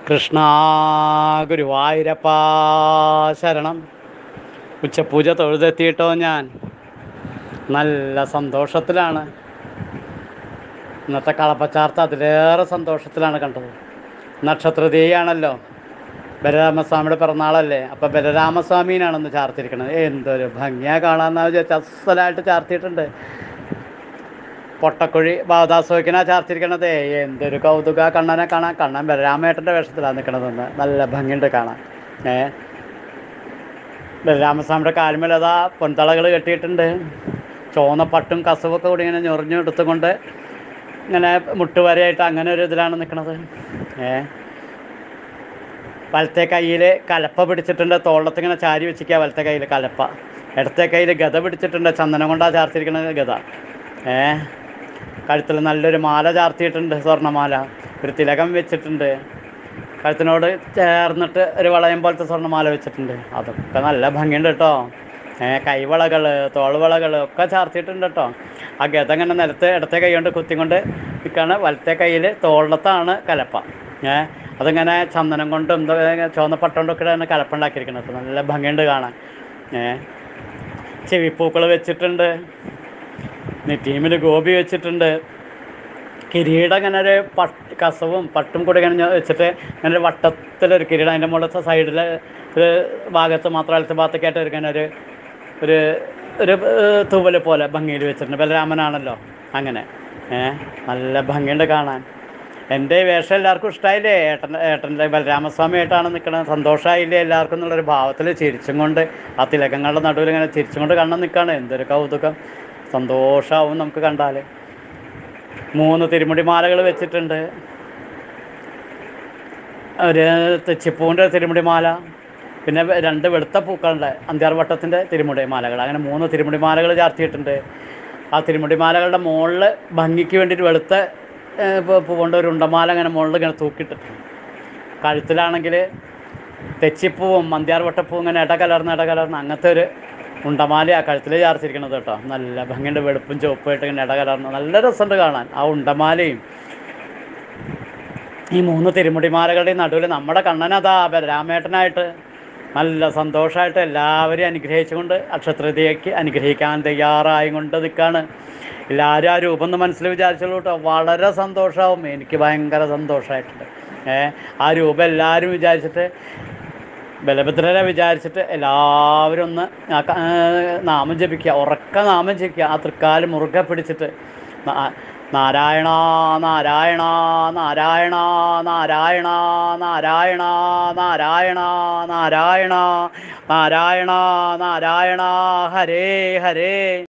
കൃഷ്ണ ഗുരുവായൂരപ്പ ശരണം ഉച്ചപൂജ തൊഴുതെത്തിയിട്ടോ ഞാൻ നല്ല സന്തോഷത്തിലാണ് ഇന്നത്തെ കളപ്പച്ചാർത്ത് അതിലേറെ സന്തോഷത്തിലാണ് കണ്ടത് നക്ഷത്രദേവിയാണല്ലോ ബലരാമസ്വാമിയുടെ പിറന്നാളല്ലേ അപ്പോൾ ബലരാമസ്വാമീനാണെന്ന് ചാർത്തിരിക്കണത് എന്തൊരു ഭംഗിയാ കാണാമെന്നാ വിചാരിച്ച അസലായിട്ട് ചാർത്തിയിട്ടുണ്ട് പൊട്ടക്കുഴി ബാദാസോക്കിനാ ചാർത്തിരിക്കണത് എന്തൊരു കൗതുക കണ്ണനെ കാണാൻ കണ്ണൻ ബലരാമേട്ടൻ്റെ വേഷത്തിലാണ് നിൽക്കണതെന്ന് നല്ല ഭംഗിയുണ്ട് കാണാൻ ഏ ബലരാമസ്വാമിയുടെ കാൽമേലതാ പൊൻതളകൾ കെട്ടിയിട്ടുണ്ട് ചുവന്ന പട്ടും കസവൊക്കെ കൂടി ഇങ്ങനെ ഞൊറിഞ്ഞു എടുത്തുകൊണ്ട് ഇങ്ങനെ മുട്ടുവരയായിട്ട് അങ്ങനെ ഒരു ഇതിലാണ് നിൽക്കണത് ഏ വലത്തെ കയ്യിൽ കലപ്പ പിടിച്ചിട്ടുണ്ട് തോളത്ത് ഇങ്ങനെ ചാരി വെച്ചിരിക്കുക വലത്തെ കയ്യിൽ കലപ്പ ഇടത്തെ കയ്യിൽ ഗത പിടിച്ചിട്ടുണ്ട് ചന്ദനം കൊണ്ടാണ് ചാർത്തിരിക്കുന്നത് ഗത ഏ കഴുത്തിൽ നല്ലൊരു മാല ചാർത്തിയിട്ടുണ്ട് സ്വർണ്ണമാല ഒരു തിലകം വെച്ചിട്ടുണ്ട് കഴുത്തിനോട് ചേർന്നിട്ട് ഒരു വളയം പോലത്തെ സ്വർണ്ണമാല വെച്ചിട്ടുണ്ട് അതൊക്കെ നല്ല ഭംഗിയുണ്ട് കേട്ടോ ഏ കൈവളകൾ തോൾവളകൾ ഒക്കെ ചാർത്തിയിട്ടുണ്ട് കേട്ടോ ആ ഗത ഇങ്ങനെ നിലത്ത് ഇടത്തെ കൈ കൊണ്ട് കുത്തിക്കൊണ്ട് നിൽക്കുകയാണ് വലത്തെ കയ്യിൽ തോളത്താണ് കലപ്പ ഏ അതിങ്ങനെ ചന്ദനം കൊണ്ടും എന്തോ ചുവന്ന പട്ട കൊണ്ടൊക്കെയാണ് കലപ്പ ഉണ്ടാക്കിയിരിക്കുന്നത് നല്ല ഭംഗിയുണ്ട് കാണാൻ ഏ ചെവിപ്പൂക്കൾ വെച്ചിട്ടുണ്ട് നെറ്റീമിൽ ഗോപി വെച്ചിട്ടുണ്ട് കിരീടം ഇങ്ങനെ ഒരു പട്ട് കസവും പട്ടും കൂടി ഇങ്ങനെ ഞ- വെച്ചിട്ട് ഇങ്ങനെ ഒരു വട്ടത്തിലൊരു കിരീടം അതിൻ്റെ മുകളിലത്തെ സൈഡിൽ ഒരു ഭാഗത്ത് മാത്രം വലത്തെ ഭാഗത്തൊക്കെ ആയിട്ട് ഒരു ഇങ്ങനെ ഒരു ഒരു ഒരു ഏഹ്, തൂവൽ പോലെ ഭംഗിയിൽ വെച്ചിട്ടുണ്ട് ബലരാമനാണല്ലോ അങ്ങനെ ഏ നല്ല ഭംഗിയുണ്ട് കാണാൻ എൻ്റെ ഈ വേഷം എല്ലാവർക്കും ഇഷ്ടമായില്ലേ ഏട്ടൻ ഏട്ടൻ്റെ ബലരാമസ്വാമി ആയിട്ടാണ് നിൽക്കുന്നത് സന്തോഷമായില്ലേ എല്ലാവർക്കും എന്നുള്ളൊരു ഭാവത്തിൽ ചിരിച്ചും കൊണ്ട് ആ തിലകങ്ങളുടെ നടുവിൽ ഇങ്ങനെ ചിരിച്ചും കൊണ്ട് കണ്ണം നിൽക്കുകയാണ് എന്തൊരു കൗതുകം സന്തോഷമാവും നമുക്ക് കണ്ടാൽ മൂന്ന് തിരുമുടി മാലകൾ വെച്ചിട്ടുണ്ട് ഒരു തെച്ചിപ്പൂവിൻ്റെ തിരുമുടി മാല പിന്നെ വെ- രണ്ട് വെളുത്ത പൂക്കളുടെ അന്ത്യാർ വട്ടത്തിൻ്റെ തിരുമുടി മാലകൾ അങ്ങനെ മൂന്ന് തിരുമുടി മാലകൾ ചാർത്തിയിട്ടുണ്ട് ആ തിരുമുടി മാലകളുടെ മുകളിൽ ഭംഗിക്ക് വേണ്ടിയിട്ട് വെളുത്ത ഏഹ്, പൂ- പൂ കൊണ്ട് ഒരു ഉണ്ടമാല അങ്ങനെ മുകളിൽ ഇങ്ങനെ തൂക്കിയിട്ടിട്ടുണ്ട് കഴുത്തിലാണെങ്കിൽ തെച്ചിപ്പൂവും മന്ത്യാർ വട്ടപ്പൂവും ഇങ്ങനെ ഇടകലർന്ന് ഇടകലർന്ന് അങ്ങനത്തെ ഒരു ഉണ്ടമാല ആ കഴുത്തിൽ ചാർത്തിരിക്കണത് കേട്ടോ നല്ല ഭംഗിയുണ്ട് വെളുപ്പും ചുവപ്പായിട്ട് ഇങ്ങനെ ഇടകലർന്ന് നല്ല രസമുണ്ട് കാണാൻ ആ ഉണ്ടമാലയും ഈ മൂന്ന് തിരുമുടിമാലകളുടെയും നടുവിൽ നമ്മുടെ കണ്ണനതാ രാമേട്ടനായിട്ട് നല്ല സന്തോഷമായിട്ട് എല്ലാവരെയും അനുഗ്രഹിച്ചുകൊണ്ട് അക്ഷത്രതയ്ക്ക് അനുഗ്രഹിക്കാൻ തയ്യാറായും കൊണ്ട് നിൽക്കുകയാണ് എല്ലാവരും ആ രൂപം ഒന്ന് മനസ്സിൽ വിചാരിച്ചോളൂ കേട്ടോ വളരെ സന്തോഷമാവും എനിക്ക് ഭയങ്കര സന്തോഷമായിട്ടുണ്ട് ഏ ആ രൂപം എല്ലാവരും വിചാരിച്ചിട്ട് ബലഭദ്രരെ വിചാരിച്ചിട്ട് എല്ലാവരും ഒന്ന് ആ ക- ആ നാമം ജപിക്കുക ഉറക്ക നാമം ജപിക്കുക ആ തൃക്കാല് മുറുകെ പിടിച്ചിട്ട് നാ- നാരായണ നാരായണ നാരായണ നാരായണ നാരായണ നാരായണ നാരായണ നാരായണ നാരായണ ഹരേ ഹരേ